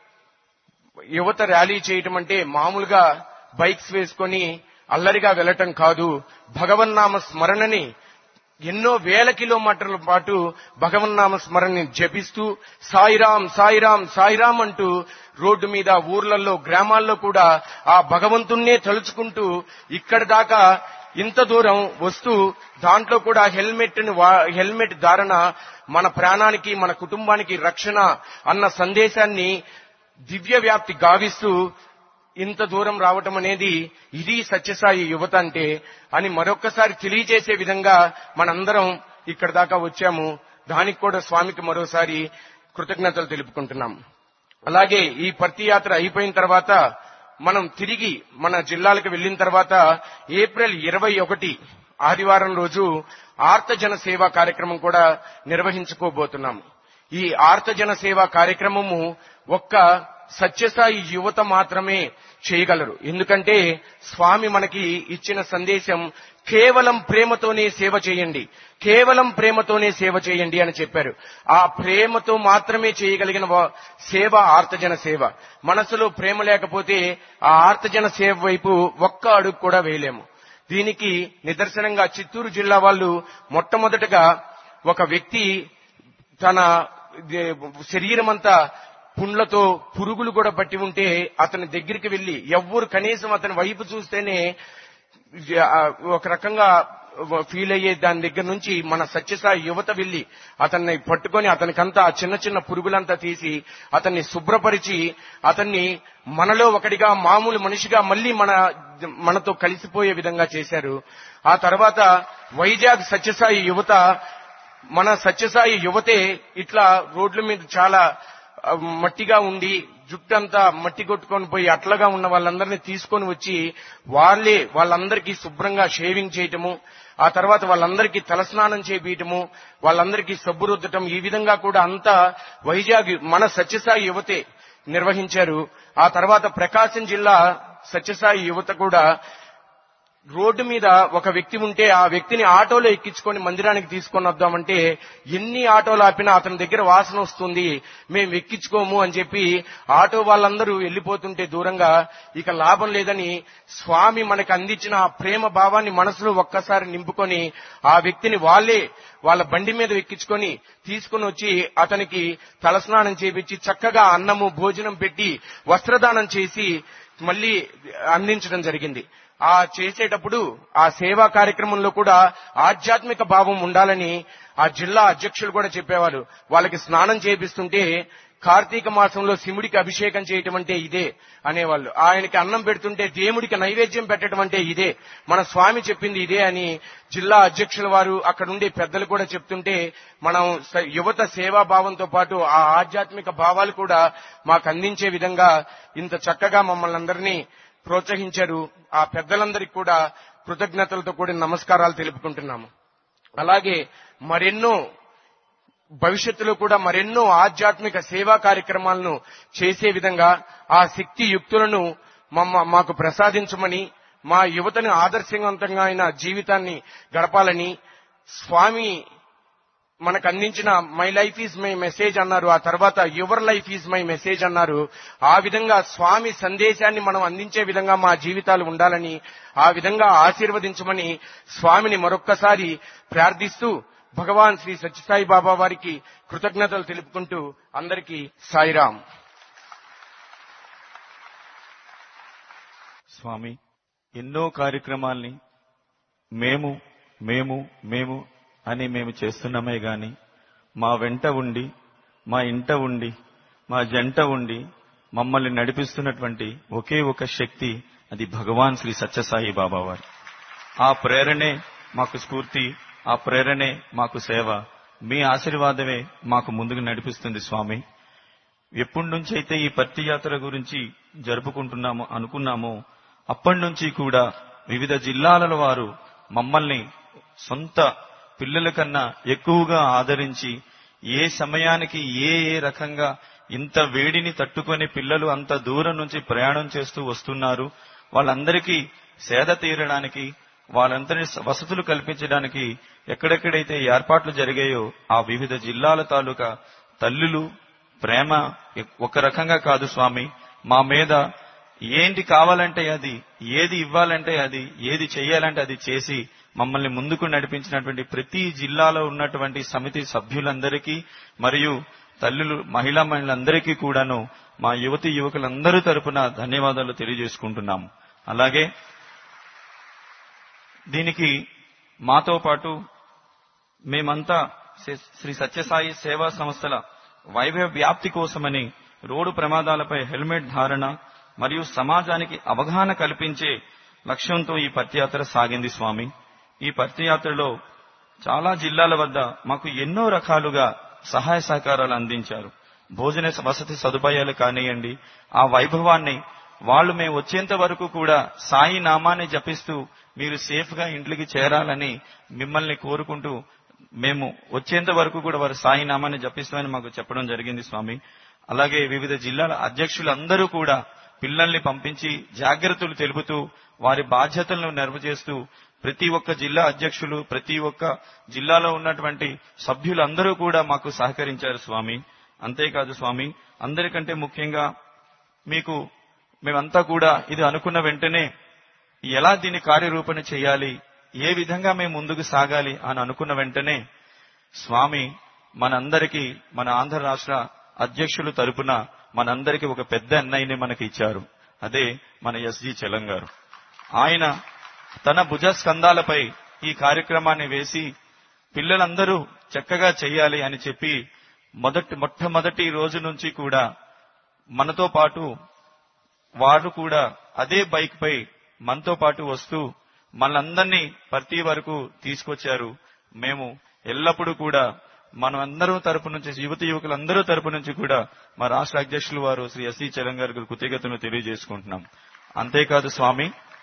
యువత ర్యాలీ చేయటం అంటే మామూలుగా బైక్స్ వేసుకొని అల్లరిగా వెళ్ళటం కాదు భగవన్నామ స్మరణని ఎన్నో వేల కిలోమీటర్ల పాటు భగవన్నామ స్మరణని జపిస్తూ సాయిరాం సాయిరాం సాయిరాం అంటూ రోడ్డు మీద ఊర్లలో గ్రామాల్లో కూడా ఆ భగవంతుణ్ణే తలుచుకుంటూ ఇక్కడి దాకా ఇంత దూరం వస్తూ దాంట్లో కూడా హెల్మెట్ హెల్మెట్ ధారణ మన ప్రాణానికి మన కుటుంబానికి రక్షణ అన్న సందేశాన్ని దివ్య వ్యాప్తి గావిస్తూ ఇంత దూరం రావటం అనేది ఇది సత్యసాయి యువత అంటే అని మరొక్కసారి తెలియజేసే విధంగా మనందరం ఇక్కడ దాకా వచ్చాము దానికి కూడా స్వామికి మరోసారి కృతజ్ఞతలు తెలుపుకుంటున్నాం అలాగే ఈ పర్తి యాత్ర అయిపోయిన తర్వాత మనం తిరిగి మన జిల్లాలకు వెళ్ళిన తర్వాత ఏప్రిల్ ఇరవై ఒకటి ఆదివారం రోజు ఆర్తజన సేవా కార్యక్రమం కూడా నిర్వహించుకోబోతున్నాము ఈ ఆర్తజన సేవా కార్యక్రమము ఒక్క సత్యసాయి యువత మాత్రమే చేయగలరు ఎందుకంటే స్వామి మనకి ఇచ్చిన సందేశం కేవలం ప్రేమతోనే సేవ చేయండి కేవలం ప్రేమతోనే సేవ చేయండి అని చెప్పారు ఆ ప్రేమతో మాత్రమే చేయగలిగిన వ- సేవ ఆర్తజన సేవ మనసులో ప్రేమ లేకపోతే ఆ ఆర్తజన సేవ వైపు ఒక్క అడుగు కూడా వేయలేము దీనికి నిదర్శనంగా చిత్తూరు జిల్లా వాళ్ళు మొట్టమొదటగా ఒక వ్యక్తి తన దే- శరీరమంతా పుండ్లతో పురుగులు కూడా పట్టి ఉంటే అతని దగ్గరికి వెళ్లి ఎవ్వరు కనీసం అతని వైపు చూస్తేనే ఆ, ఒక రకంగా ఫీల్ అయ్యే దాని దగ్గర నుంచి మన సత్యసాయి యువత వెళ్లి అతన్ని పట్టుకొని అతనికంతా ఆ చిన్న చిన్న పురుగులంతా తీసి అతన్ని శుభ్రపరిచి అతన్ని మనలో ఒకటిగా మామూలు మనిషిగా మళ్ళీ మన మనతో కలిసిపోయే విధంగా చేశారు ఆ తర్వాత వైజాగ్ సత్యసాయి యువత మన సత్యసాయి యువతే ఇట్లా రోడ్ల మీద చాలా ఆ, మట్టిగా ఉండి జుట్టంతా మట్టి కొట్టుకొని పోయి అట్లగా ఉన్న వాళ్ళందరినీ తీసుకొని వచ్చి వాళ్ళే వాళ్ళందరికీ శుభ్రంగా షేవింగ్ చేయటము ఆ తర్వాత వాళ్ళందరికీ తలస్నానం చేపించటము వాళ్ళందరికీ సబ్బు రుద్దటం ఈ విధంగా కూడా అంతా వైజాగ్ మన సత్యసాయి యువతే నిర్వహించారు ఆ తర్వాత ప్రకాశం జిల్లా సత్యసాయి యువత కూడా రోడ్డు మీద ఒక వ్యక్తి ఉంటే ఆ వ్యక్తిని ఆటోలో ఎక్కించుకొని మందిరానికి తీసుకొని వద్దామంటే ఎన్ని ఆటోలు ఆపినా అతని దగ్గర వాసన వస్తుంది మేము ఎక్కించుకోము అని చెప్పి ఆటో వాళ్ళందరూ వెళ్లిపోతుంటే దూరంగా ఇక లాభం లేదని స్వామి మనకు అందించిన ఆ ప్రేమ భావాన్ని మనసులో ఒక్కసారి నింపుకొని ఆ వ్యక్తిని వాళ్ళే వాళ్ళ బండి మీద ఎక్కించుకొని తీసుకుని వచ్చి అతనికి తలస్నానం చేపించి చక్కగా అన్నము భోజనం పెట్టి వస్త్రదానం చేసి మళ్ళీ అందించడం జరిగింది ఆ చేసేటప్పుడు ఆ సేవా కార్యక్రమంలో కూడా ఆధ్యాత్మిక భావం ఉండాలని ఆ జిల్లా అధ్యక్షులు కూడా చెప్పేవారు వాళ్ళకి స్నానం చేపిస్తుంటే కార్తీక మాసంలో శివుడికి అభిషేకం చేయటం అంటే ఇదే అనేవాళ్ళు ఆయనకి అన్నం పెడుతుంటే దేవుడికి నైవేద్యం పెట్టడం అంటే ఇదే మన స్వామి చెప్పింది ఇదే అని జిల్లా అధ్యక్షుల వారు అక్కడ ఉండే పెద్దలు కూడా చెప్తుంటే మనం స- యువత సేవా భావంతో పాటు ఆ ఆధ్యాత్మిక భావాలు కూడా మాకు అందించే విధంగా ఇంత చక్కగా మమ్మల్ని అందరినీ ప్రోత్సహించారు ఆ పెద్దలందరికీ కూడా కృతజ్ఞతలతో కూడిన నమస్కారాలు తెలుపుకుంటున్నాము అలాగే మరెన్నో భవిష్యత్తులో కూడా మరెన్నో ఆధ్యాత్మిక సేవా కార్యక్రమాలను చేసే విధంగా ఆ శక్తి యుక్తులను మమ్మ మాకు ప్రసాదించమని మా యువతను ఆదర్శవంతంగా అయిన జీవితాన్ని గడపాలని స్వామి మనకు అందించిన my life is my message అన్నారు ఆ తర్వాత your life is my message అన్నారు ఆ విధంగా స్వామి సందేశాన్ని మనం అందించే విధంగా మా జీవితాలు ఉండాలని ఆ విధంగా ఆశీర్వదించమని స్వామిని మరొక్కసారి ప్రార్థిస్తూ భగవాన్ శ్రీ సత్యసాయి బాబా వారికి కృతజ్ఞతలు తెలుపుకుంటూ అందరికీ సాయిరాం స్వామి ఎన్నో కార్యక్రమాల్ని మేము మేము మేము అని మేము చేస్తున్నామే గాని మా వెంట ఉండి మా ఇంట ఉండి మా జంట ఉండి మమ్మల్ని నడిపిస్తున్నటువంటి ఒకే ఒక శక్తి అది భగవాన్ శ్రీ సత్యసాయి బాబా వారు ఆ ప్రేరణే మాకు స్ఫూర్తి ఆ ప్రేరణే మాకు సేవ మీ ఆశీర్వాదమే మాకు ముందుకు నడిపిస్తుంది స్వామి ఎప్పటి నుంచి అయితే ఈ పత్తి యాత్ర గురించి జరుపుకుంటున్నామో అనుకున్నామో అప్పటి నుంచి కూడా వివిధ జిల్లాల వారు మమ్మల్ని సొంత పిల్లల కన్నా ఎక్కువగా ఆదరించి ఏ సమయానికి ఏ ఏ రకంగా ఇంత వేడిని తట్టుకొని పిల్లలు అంత దూరం నుంచి ప్రయాణం చేస్తూ వస్తున్నారు వాళ్ళందరికీ సేద తీరడానికి వాళ్ళందరి వసతులు కల్పించడానికి ఎక్కడెక్కడైతే ఏర్పాట్లు జరిగాయో ఆ వివిధ జిల్లాల తాలూకా తల్లులు ప్రేమ ఒక రకంగా కాదు స్వామి మా మీద ఏంటి కావాలంటే అది ఏది ఇవ్వాలంటే అది ఏది చెయ్యాలంటే అది చేసి మమ్మల్ని ముందుకు నడిపించినటువంటి ప్రతి జిల్లాలో ఉన్నటువంటి సమితి సభ్యులందరికీ మరియు తల్లులు మహిళా మహిళలందరికీ కూడాను మా యువతి యువకులందరి తరపున ధన్యవాదాలు తెలియజేసుకుంటున్నాము అలాగే దీనికి మాతో పాటు మేమంతా శ్రీ- శ్రీ సత్యసాయి సేవా సంస్థల వైభవ వ్యాప్తి కోసమని రోడ్డు ప్రమాదాలపై హెల్మెట్ ధారణ మరియు సమాజానికి అవగాహన కల్పించే లక్ష్యంతో ఈ పత్యాత్ర సాగింది స్వామి ఈ పత్యాత్రలో చాలా జిల్లాల వద్ద మాకు ఎన్నో రకాలుగా సహాయ సహకారాలు అందించారు భోజన వసతి సదుపాయాలు కానివ్వండి ఆ వైభవాన్ని వాళ్ళు మేము వచ్చేంత వరకు కూడా సాయి నామాన్ని జపిస్తూ మీరు సేఫ్ గా ఇంట్లోకి చేరాలని మిమ్మల్ని కోరుకుంటూ మేము వచ్చేంత వరకు కూడా వారు సాయి నామాన్ని జపిస్తామని మాకు చెప్పడం జరిగింది స్వామి అలాగే వివిధ జిల్లాల అధ్యక్షులందరూ కూడా పిల్లల్ని పంపించి జాగ్రత్తలు తెలుపుతూ వారి బాధ్యతలను నెరవేరుస్తూ ప్రతి ఒక్క జిల్లా అధ్యక్షులు ప్రతి ఒక్క జిల్లాలో ఉన్నటువంటి సభ్యులందరూ కూడా మాకు సహకరించారు స్వామి అంతేకాదు స్వామి అందరికంటే ముఖ్యంగా మీకు మేమంతా కూడా ఇది అనుకున్న వెంటనే ఎలా దీన్ని కార్యరూపణ చేయాలి ఏ విధంగా మేము ముందుకు సాగాలి అని అనుకున్న వెంటనే స్వామి మనందరికీ మన ఆంధ్ర రాష్ట్ర అధ్యక్షులు తరపున మనందరికీ ఒక పెద్ద అన్నయ్యని మనకి ఇచ్చారు అదే మన ఎస్జి చెలంగారు ఆయన తన భుజ స్కందాలపై ఈ కార్యక్రమాన్ని వేసి పిల్లలందరూ చక్కగా చేయాలి అని చెప్పి మొదటి మొట్టమొదటి రోజు నుంచి కూడా మనతో పాటు వారు కూడా అదే బైక్ పై మనతో పాటు వస్తూ మనందరినీ ప్రతి వరకు తీసుకొచ్చారు మేము ఎల్లప్పుడూ కూడా మనం అందరూ తరపు నుంచి యువత యువకులందరూ తరపు నుంచి కూడా మా రాష్ట్ర అధ్యక్షులు వారు శ్రీ ఎస్సీ చలం గారికి కృతజ్ఞతను తెలియజేసుకుంటున్నాం అంతేకాదు స్వామి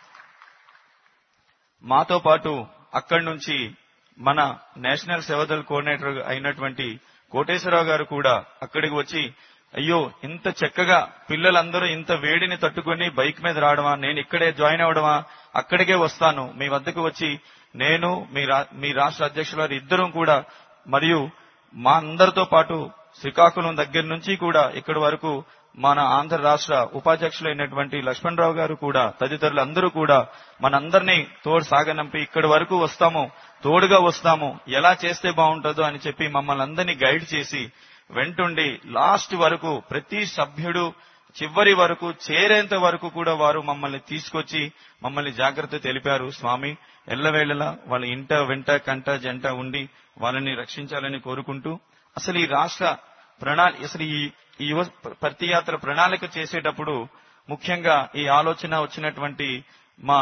మాతో పాటు అక్కడి నుంచి మన నేషనల్ సేవదల్ కోఆర్డినేటర్ అయినటువంటి కోటేశ్వరరావు గారు కూడా అక్కడికి వచ్చి అయ్యో ఇంత చక్కగా పిల్లలందరూ ఇంత వేడిని తట్టుకొని బైక్ మీద రావడమా నేను ఇక్కడే జాయిన్ అవడమా అక్కడికే వస్తాను మీ వద్దకు వచ్చి నేను మీ రా- మీ రాష్ట్ర అధ్యక్షుల వారు ఇద్దరం కూడా మరియు మా అందరితో పాటు శ్రీకాకుళం దగ్గర నుంచి కూడా ఇక్కడి వరకు మన ఆంధ్ర రాష్ట్ర ఉపాధ్యక్షులైనటువంటి లక్ష్మణరావు గారు కూడా తదితరులు అందరూ కూడా మనందరినీ తోడు సాగనంపి ఇక్కడి వరకు వస్తాము తోడుగా వస్తాము ఎలా చేస్తే బాగుంటుందో అని చెప్పి మమ్మల్ని అందరినీ గైడ్ చేసి వెంటుండి లాస్ట్ వరకు ప్రతి సభ్యుడు చివరి వరకు చేరేంత వరకు కూడా వారు మమ్మల్ని తీసుకొచ్చి మమ్మల్ని జాగ్రత్త తెలిపారు స్వామి ఎల్లవేళలా వాళ్ళ ఇంట వెంట కంట జంట ఉండి వాళ్ళని రక్షించాలని కోరుకుంటూ అసలు ఈ రాష్ట్ర ప్రణాళిక అసలు ఈ ఈ యువ ప్రతి యాత్ర ప్రణాళిక చేసేటప్పుడు ముఖ్యంగా ఈ ఆలోచన వచ్చినటువంటి మా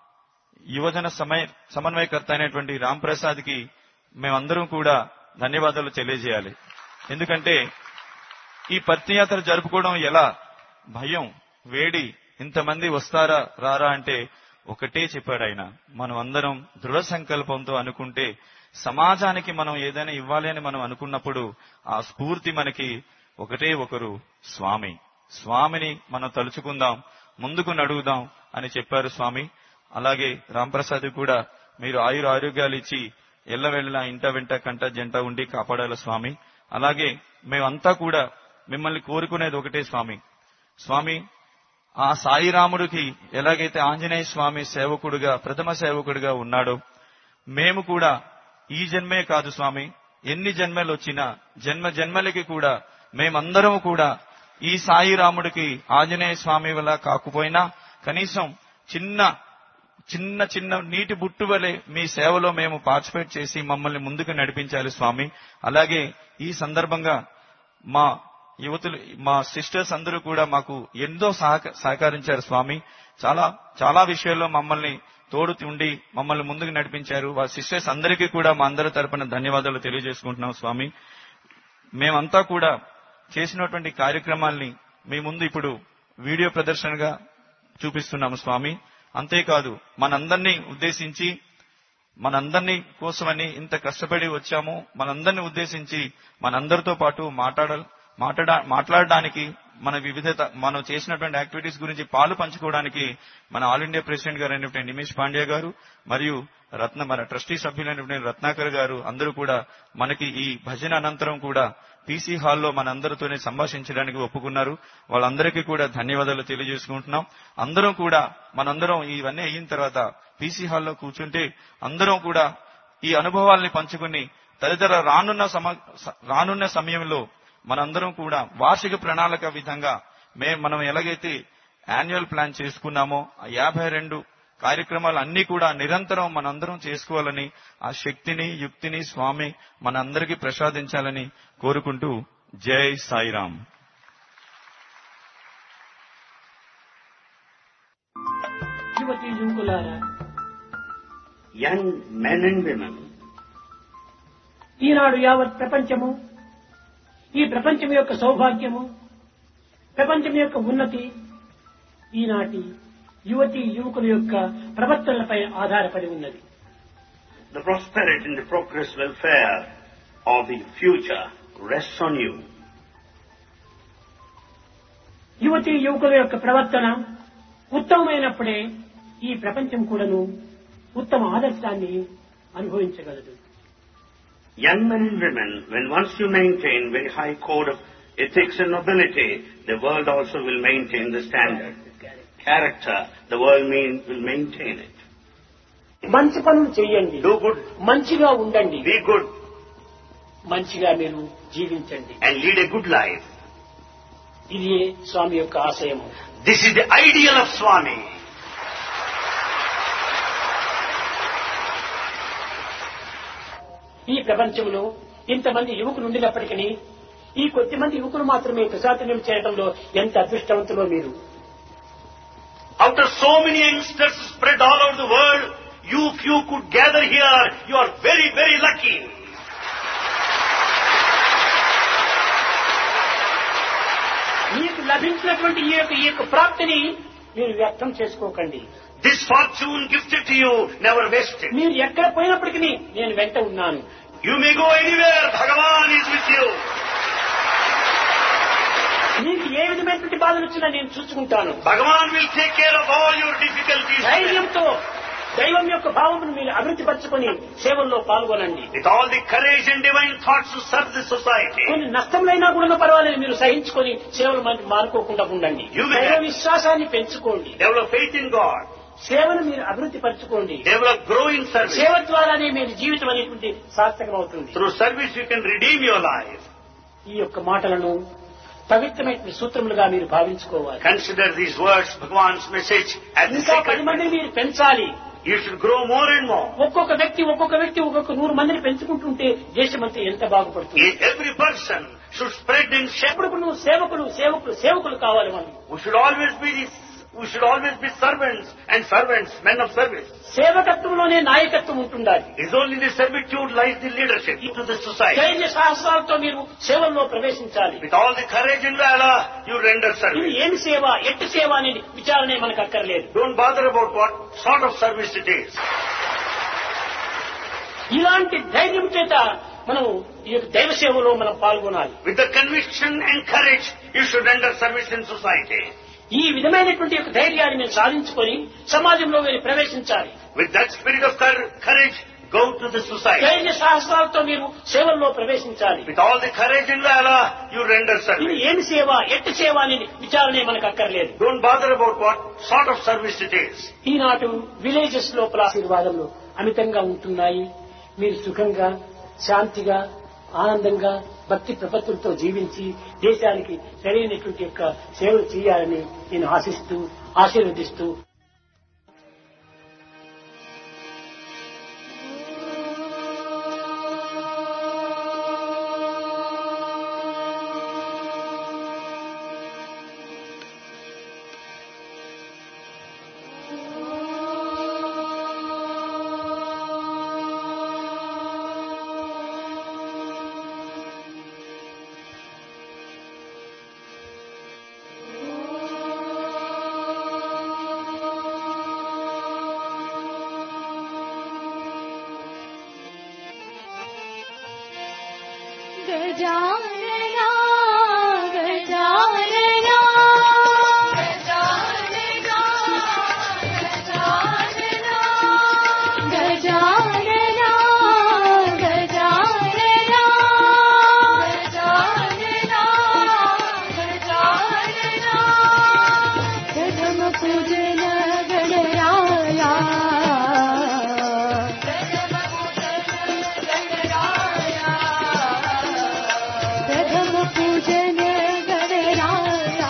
యువజన సమయ సమన్వయకర్త అయినటువంటి రామ్ ప్రసాద్ కి మేమందరం కూడా ధన్యవాదాలు తెలియజేయాలి ఎందుకంటే ఈ పత్తియాత్ర జరుపుకోవడం ఎలా భయం వేడి ఇంతమంది వస్తారా రారా అంటే ఒకటే చెప్పాడు ఆయన మనం అందరం దృఢ సంకల్పంతో అనుకుంటే సమాజానికి మనం ఏదైనా ఇవ్వాలి అని మనం అనుకున్నప్పుడు ఆ స్ఫూర్తి మనకి ఒకటే ఒకరు స్వామి స్వామిని మనం తలుచుకుందాం ముందుకు నడుగుదాం అని చెప్పారు స్వామి అలాగే రాంప్రసాద్ కూడా మీరు ఆయుర ఆరోగ్యాలు ఇచ్చి ఎల్లవెళ్ళలా ఇంట వెంట కంట జంట ఉండి కాపాడాలి స్వామి అలాగే మేమంతా కూడా మిమ్మల్ని కోరుకునేది ఒకటే స్వామి స్వామి ఆ సాయిరాముడికి ఎలాగైతే ఆంజనేయ స్వామి సేవకుడుగా ప్రథమ సేవకుడిగా ఉన్నాడో మేము కూడా ఈ జన్మే కాదు స్వామి ఎన్ని జన్మలు వచ్చినా జన్మ జన్మలకి కూడా మేమందరం కూడా ఈ సాయిరాముడికి ఆంజనేయ స్వామి వల్ల కాకపోయినా కనీసం చిన్న చిన్న చిన్న నీటి బుట్టు వలె మీ సేవలో మేము పార్టిసిపేట్ చేసి మమ్మల్ని ముందుకు నడిపించాలి స్వామి అలాగే ఈ సందర్భంగా మా యువతులు మా సిస్టర్స్ అందరూ కూడా మాకు ఎంతో సహక- సహకరించారు స్వామి చాలా చాలా విషయాల్లో మమ్మల్ని తోడు ఉండి మమ్మల్ని ముందుకు నడిపించారు వారి సిస్టర్స్ అందరికీ కూడా మా అందరి తరపున ధన్యవాదాలు తెలియజేసుకుంటున్నాం స్వామి మేమంతా కూడా చేసినటువంటి కార్యక్రమాల్ని మీ ముందు ఇప్పుడు వీడియో ప్రదర్శనగా చూపిస్తున్నాము స్వామి అంతేకాదు మనందరినీ ఉద్దేశించి మనందరినీ కోసమని ఇంత కష్టపడి వచ్చాము మనందరినీ ఉద్దేశించి మనందరితో పాటు మాట్లాడ మాట్లాడ మాట్లాడడానికి మన వివిధ మనం చేసినటువంటి యాక్టివిటీస్ గురించి పాలు పంచుకోవడానికి మన ఆల్ ఇండియా ప్రెసిడెంట్ గారు అయినటువంటి నిమిష్ పాండే గారు మరియు రత్న మన ట్రస్టీ సభ్యులైనటువంటి రత్నాకర్ గారు అందరూ కూడా మనకి ఈ భజన అనంతరం కూడా పీసీ హాల్లో మనందరితోనే సంభాషించడానికి ఒప్పుకున్నారు వాళ్ళందరికీ కూడా ధన్యవాదాలు తెలియజేసుకుంటున్నాం అందరం కూడా మనందరం ఇవన్నీ అయిన తర్వాత పీసీ హాల్లో కూర్చుంటే అందరం కూడా ఈ అనుభవాల్ని పంచుకుని తదితర రానున్న సమ రానున్న సమయంలో మనందరం కూడా వార్షిక ప్రణాళిక విధంగా మే మనం ఎలాగైతే యాన్యువల్ ప్లాన్ చేసుకున్నామో ఆ యాభై రెండు కార్యక్రమాలు అన్ని కూడా నిరంతరం మనందరం చేసుకోవాలని ఆ శక్తిని యుక్తిని స్వామి మనందరికీ ప్రసాదించాలని కోరుకుంటూ జై సాయిరామ్ యువతి యువకులారా young men and women, ఈనాడు యావత్ ప్రపంచము ఈ ప్రపంచం యొక్క సౌభాగ్యము ప్రపంచం యొక్క ఉన్నతి ఈనాటి యువతి యువకుల యొక్క ప్రవర్తనలపై ఆధారపడి ఉన్నది the prosperity and the progress welfare of the future rests on you. యువతి యువకుల యొక్క ప్రవర్తన ఉత్తమమైనప్పుడే ఈ ప్రపంచం కూడాను ఉత్తమ ఆదర్శాన్ని అనుభవించగలదు Young men and women, when once you maintain very high code of ethics and nobility, the world also will maintain the standard. Character, the world mean, will maintain it. మంచి పనులు చేయండి Do good, మంచిగా ఉండండి be good, మంచిగా మీరు జీవించండి and lead a good life. ఇది స్వామి యొక్క ఆశయము This is the ideal of Swami. ఈ ప్రపంచంలో ఇంతమంది యువకులు ఉండినప్పటికీ ఈ కొద్ది మంది యువకులు మాత్రమే ప్రశాంతనం చేయడంలో ఎంత అదృష్టవంతులో మీరు Out of so many youngsters spread all over the world, you few could gather here. You are very, very lucky. మీకు లభించినటువంటి ఈ యొక్క ఈ యొక్క ప్రాప్తిని మీరు వ్యక్తం చేసుకోకండి This fortune gifted to you, never waste it. మీరు ఎక్కడ పోయినప్పటికీ నేను వెంట ఉన్నాను You may go anywhere. Bhagavan is with you. మీకు ఏ విధమైనటువంటి బాధలు వచ్చినా నేను చూసుకుంటాను Bhagavan will take care of all your difficulties. ధైర్యంతో దైవం యొక్క భావమును మీరు అభివృద్ధి పరచుకొని సేవల్లో పాల్గొనండి With all the courage and divine thoughts to serve the society. కొన్ని నష్టములైనా కూడా పర్వాలేదు మీరు సహించుకొని సేవలు మనకి మానుకోకుండా ఉండండి You will దైవ have- విశ్వాసాన్ని పెంచుకోండి Develop faith in God. సేవను మీరు అభివృద్ధి పరచుకోండి Develop growing service. సేవ ద్వారానే మీరు జీవితం అనేటువంటి సార్థకమవుతుంది Through service you can redeem your life. ఈ యొక్క మాటలను పవిత్రమైన సూత్రములుగా మీరు భావించుకోవాలి Consider these words, Bhagavan's message, as the ఇంకా పది sacred. మందిని మీరు పెంచాలి You should grow more and more. ఒక్కొక్క వ్యక్తి ఒక్కొక్క వ్యక్తి ఒక్కొక్క నూరు మందిని పెంచుకుంటుంటే దేశమంతా ఎంత బాగుపడుతుంది Every person should spread and share. ఎప్పుడు నువ్వు సేవకులు సేవకులు సేవకులు కావాలి మనం We should always be this, we should always be servants and servants, men of service. సేవకత్వంలోనే నాయకత్వం ఉంటుండాలి It's only in the servitude lies the leadership to the society. ధైర్య సాహసాలతో మీరు సేవల్లో ప్రవేశించాలి With all the courage and valor, you render ఇది service. ఏమి సేవ ఎట్టి సేవ అనేది విచారణే మనకు అక్కర్లేదు Don't bother about what sort of service it is. ఇలాంటి ధైర్యం చేత మనం ఈ యొక్క దైవ సేవలో మనం పాల్గొనాలి With the conviction and courage, you should render service in society. ఈ విధమైనటువంటి యొక్క ధైర్యాన్ని మేము సాధించుకొని సమాజంలో మీరు ప్రవేశించాలి With that spirit of cour- courage, go to the society. ధైర్య సాహసాలతో మీరు సేవల్లో ప్రవేశించాలి With all the courage and valor, you render ఇది service. ఏమి సేవ ఎట్టి సేవ అనేది విచారణే మనకు అక్కర్లేదు Don't bother about what sort of service it is. ఈనాటి విలేజెస్ లోపల ఆశీర్వాదములు అమితంగా ఉంటున్నాయి మీరు సుఖంగా శాంతిగా ఆనందంగా భక్తి ప్రపత్తులతో జీవించి దేశానికి సరైనటువంటి యొక్క సేవలు చేయాలని నేను ఆశిస్తూ ఆశీర్వదిస్తూ गजानना गजानना गजानना गजानना गजानना गजानना गजानना गजानना प्रथम पूजन गणराया प्रथम पूजन गणराया प्रथम पूजन गणराया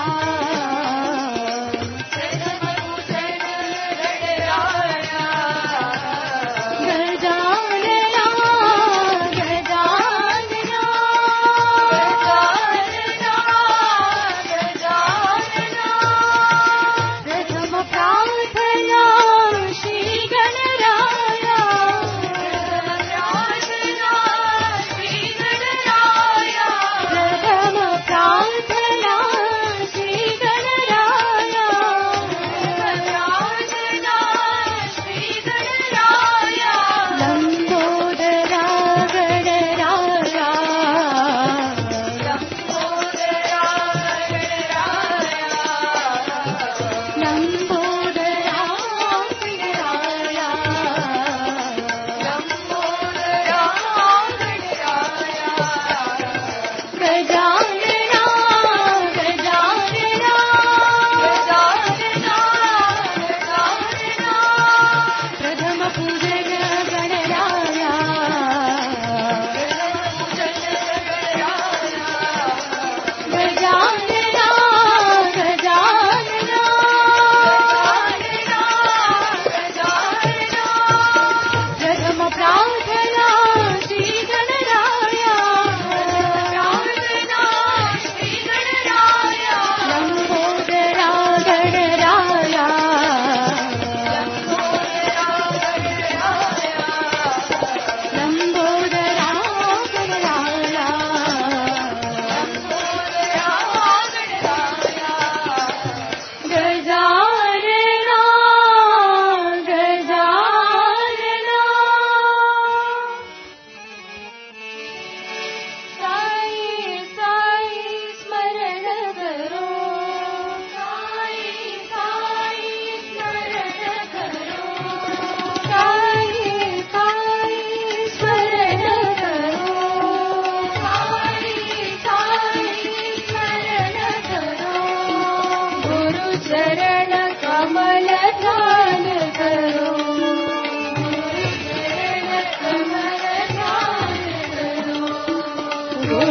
प्रथम पूजन गणराया गजानना गजानना गजानना गजानना प्रथम प्रार्थना श्री गणराया प्रार्थना श्री गणराया प्रथम प्रार्थना श्री गणराया प्रार्थना श्री गणराया लंबोदरा गणराया लंबोदरा गणराया लंबोदरा गणराया लंबोदरा गणराया गजानना गजानना गजानना गजानना प्रथम पूजन गणराया प्रथम पूजन गणराया गजानना गजानना गजानना गजानना प्रथम प्रार्थना श्री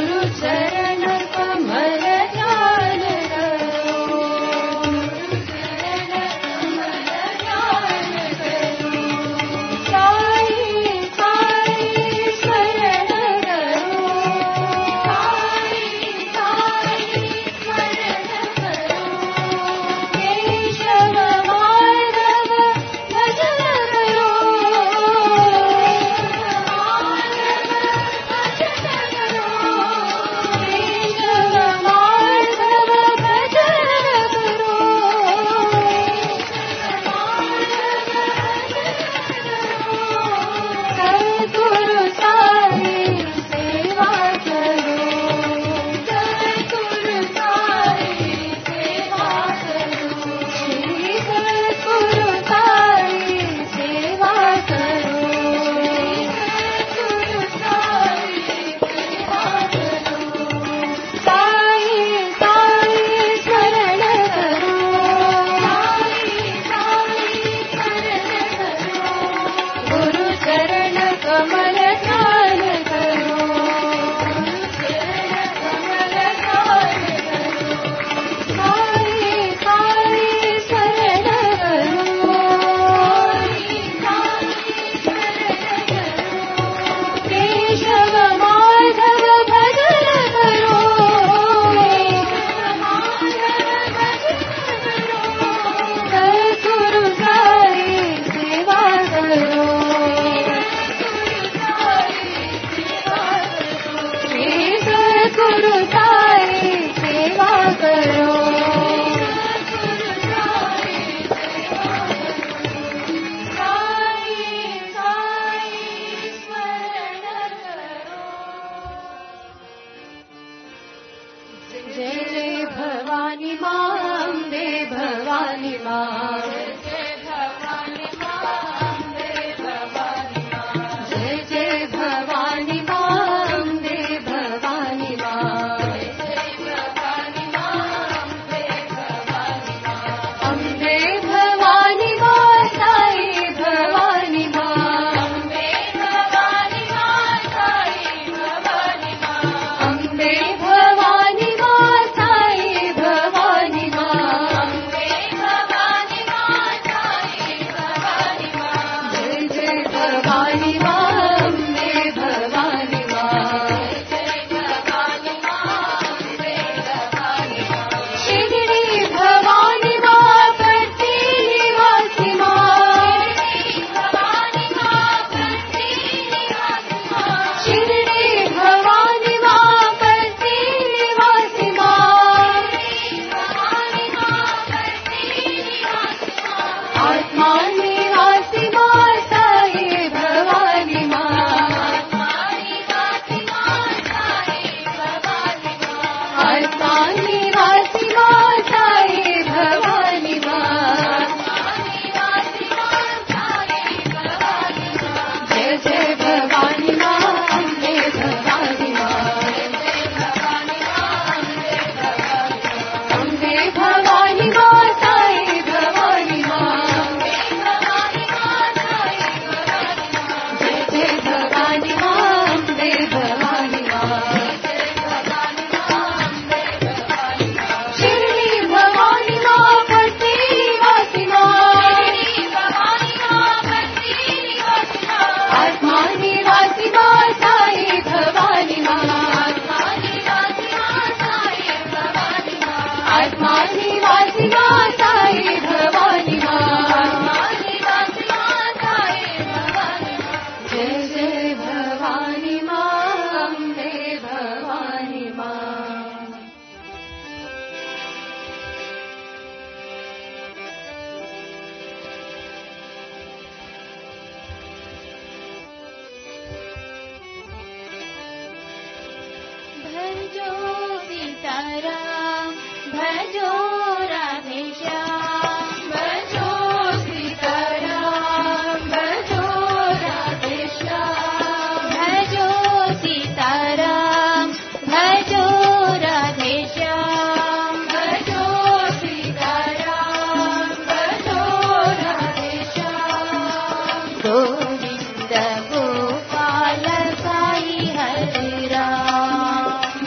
गुरु चरण कमल ध्यान करो चरण कमल ध्यान करो साई साई शरण करो साई साई शरण करो केशव माधव भजन करो केशव माधव भजन करो सद्गुरु साई सेवा करो सद्गुरु साई सेवा करो श्री सद्गुरु साई सेवा करो सद्गुरु साई सेवा करो साई साई शरण करो साई साई शरण करो गुरु चरण कमल ध्यान करो गुरु चरण कमल ध्यान करो साई साई शरण करो साई साई शरण करो केशव माधव भजन करो सद्गुरु साई सेवा करो श्री सद्गुरु साई सेवा करो साई साई स्मरण करो जय जय भवानी माँ अम्बे भवानी माँ जय भवानी माँ अम्बे भवानी माँ जय जय भवानी माँ अम्बे भवानी माँ जय भवानी माँ अम्बे भवानी माँ अम्बे भवानी माँ साई भवानी माँ अम्बे भवानी माँ साई भवानी माँ अम्बे भवानी माँ साई भवानी माँ अम्बे भवानी माँ साई भवानी माँ जय जय भवानी माँ अम्बे भवानी माँ जय भवानी माँ अम्बे भवानी माँ शिवरी भवानी माँ करती निवासी माँ भवानी माँ करती निवासी माँ शिवरी भवानी माँ करती निवासी माँ भवानी माँ करती निवासी माँ आत्मा निवासी माँ साई भवानी माँ आत्मा निवासी माँ साई भवानी माँ आत्मा निवासी माँ साई भवानी माँ जय जय भवानी माँ अम्बे भवानी माँ अम्बे भवानी माँ साई भवानी माँ जय जय भवानी माँ अम्बे भवानी माँ शिवरी भवानी माँ पति निवासी माँ आत्मा निवासी माँ साई भवानी माँ आत्मा निवासी माँ साई भवानी माँ जय जय भवानी माँ अम्बे भवानी माँ भजो सीताराम भजो राधेश्याम भजो सीताराम भजो राधेश्याम भजो सीताराम भजो राधेश्याम भजो सीताराम भजो राधेश्याम गोविन्द गोपाल साई हरे राम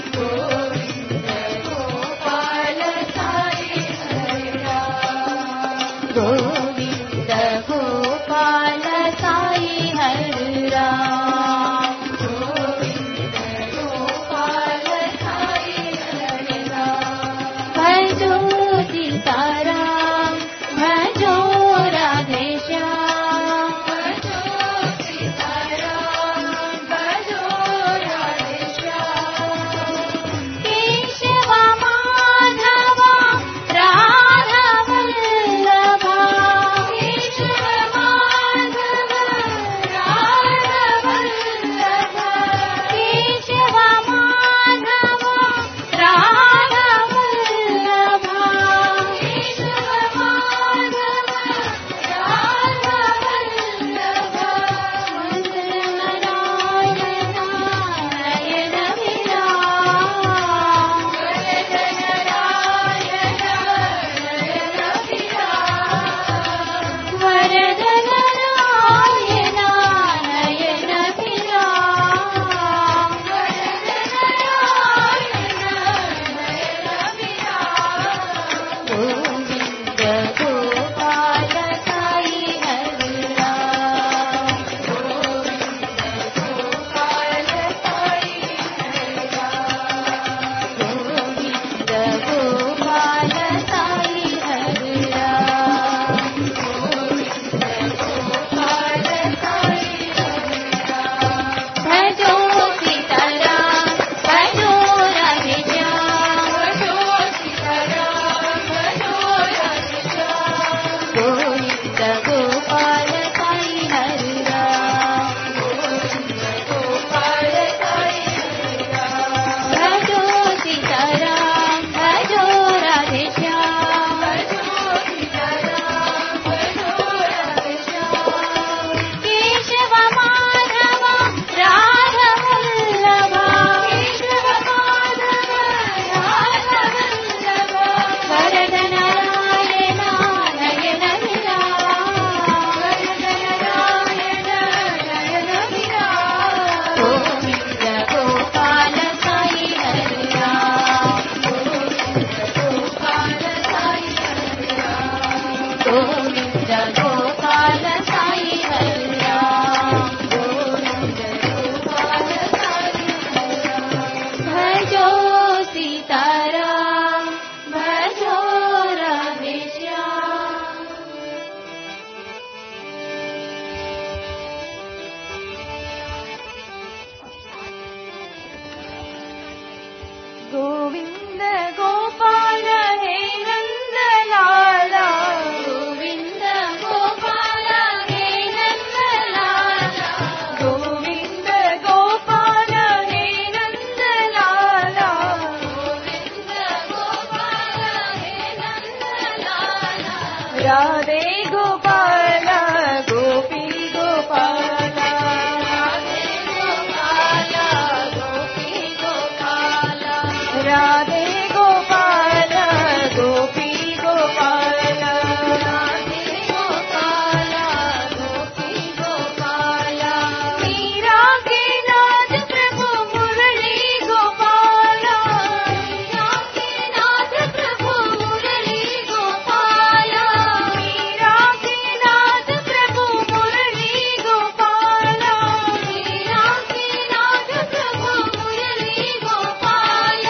गोविन्द गोपाल हे नन्दलाला गोविन्द गोपाल हे नन्दलाला गोविन्द गोपाल हे नन्दलाला गोविन्द गोपाल हे नन्दलाला राधे गोपाल गोपी गोपाल राधे गोपाल गोपी गोपाल राधे गोपाल गोपी गोपाल राधे गोपाल गोपी गोपाल मीरा के नाथ प्रभु मुरली गोपाल मीरा के नाथ प्रभु मुरली गोपाल मीरा के नाथ प्रभु मुरली गोपाल मीरा के नाथ प्रभु मुरली गोपाल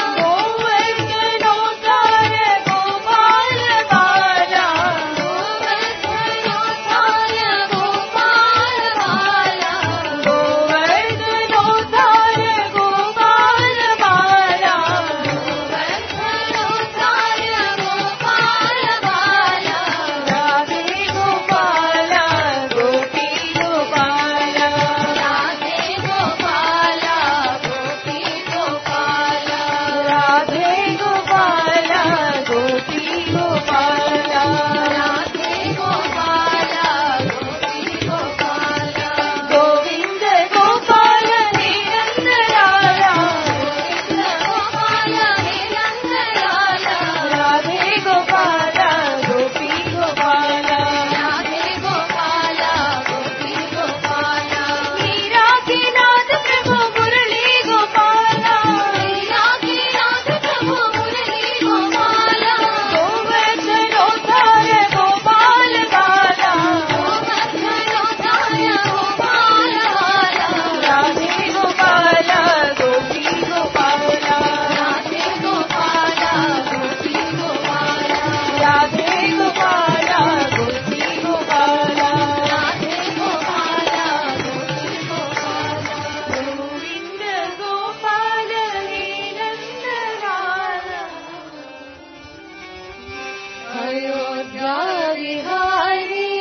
गोवर्धनोद्धार गोपाल बाला गोवर्धनोद्धार गोपाल बाला गोवर्धनोद्धार गोपाल बाला गोवर्धनोद्धार गोपाल बाला राधे गोपाल गोपी गोपाल राधे गोपाल गोपी गोपाल राधे गोपाल गोपी गोपाल राधे गोपाल गोपी गोपाल गोविन्द गोपाल हे नन्दलाला गोविन्द गोपाल हे नन्दलाला राधे गोपाल गोपी गोपाल राधे गोपाल गोपी गोपाल मीरा के नाथ प्रभु मुरली गोपाल मीरा के नाथ प्रभु मुरली गोपाल गोवर्धनोद्धार गोपाल बाला गोवर्धनोद्धार गोपाल बाला राधे गोपाल गोपी गोपाल राधे गोपाल गोपी गोपाल राधे गोपाल गोपी गोपाल राधे गोपाल गोपी गोपाल गोविन्द गोपाल हे नन्दलाला अयोध्या विहारी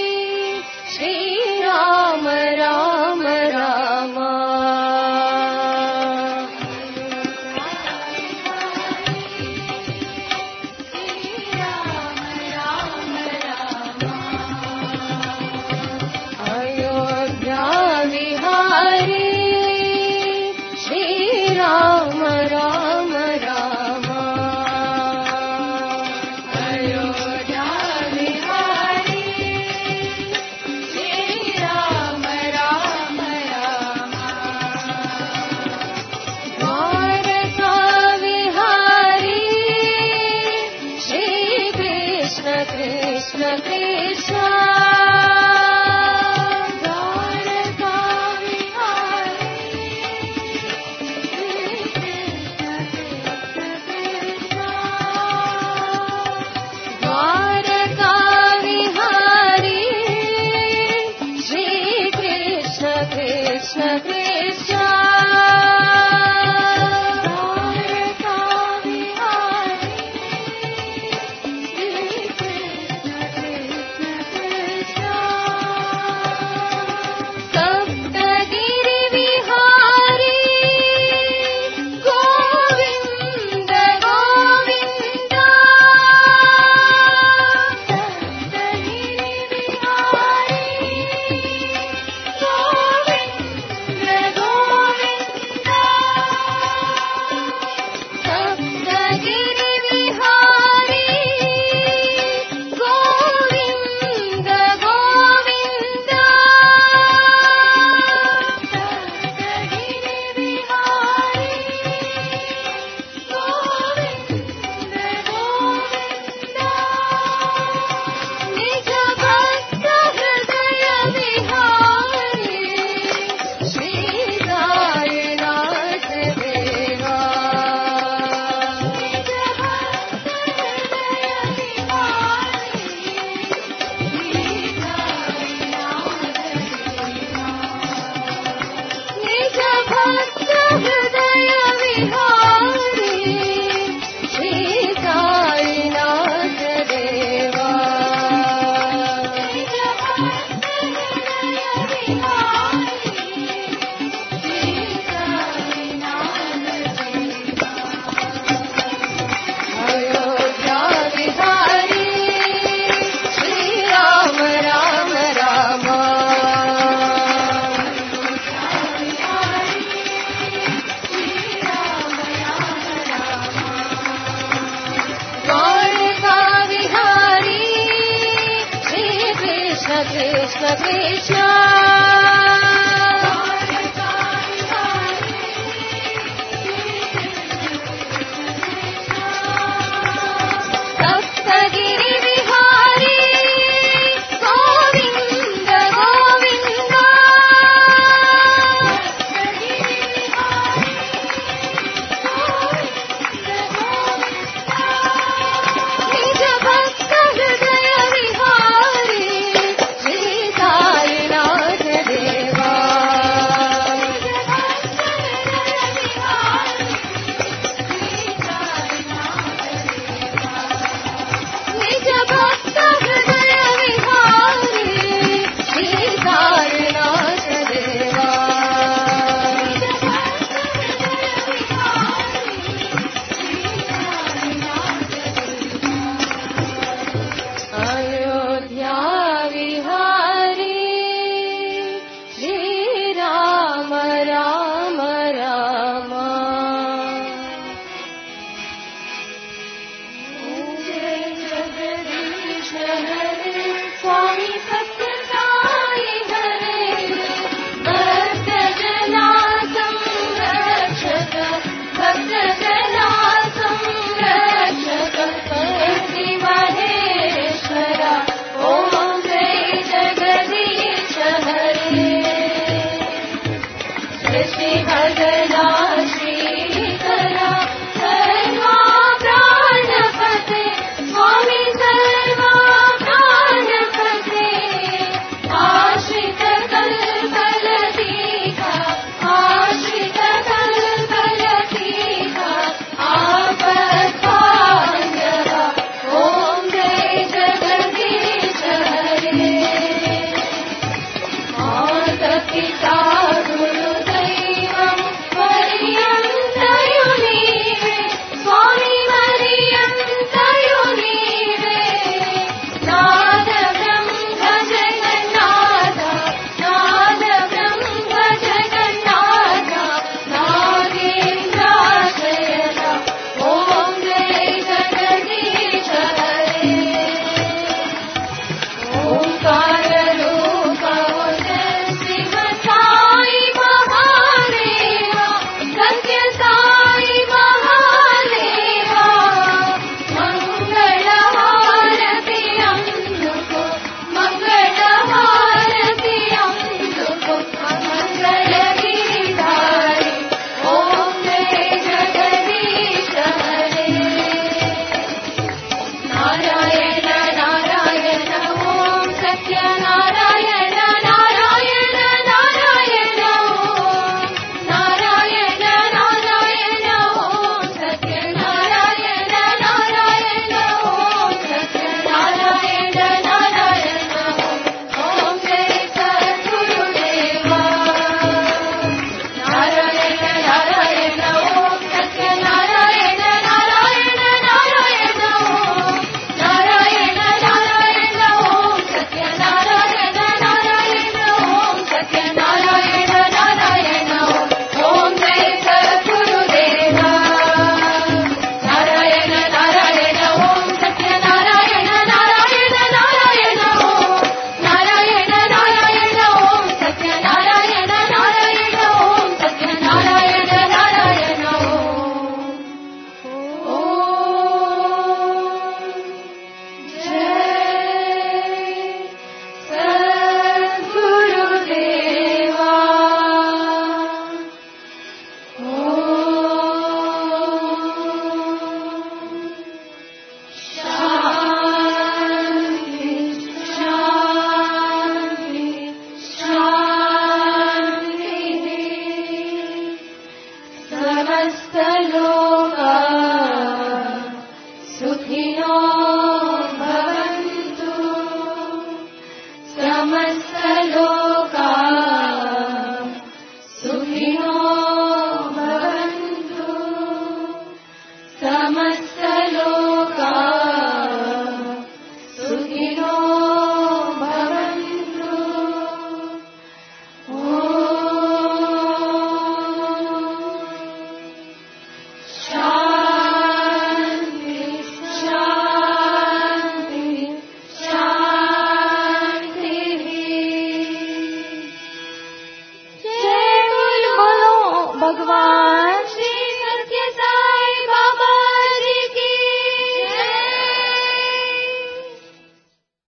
श्रीराम राम राम अयोध्या विहारी श्रीराम राम राम अयोध्या विहारी श्रीराम राम राम द्वारका विहारी श्री कृष्ण कृष्ण कृष्ण द्वारका विहारी श्री कृष्ण कृष्ण कृष्ण द्वारका विहारी श्री कृष्ण कृष्ण कृष्ण द्वारका विहारी श्री कृष्ण कृष्ण कृष्ण कृष्ण कृष्ण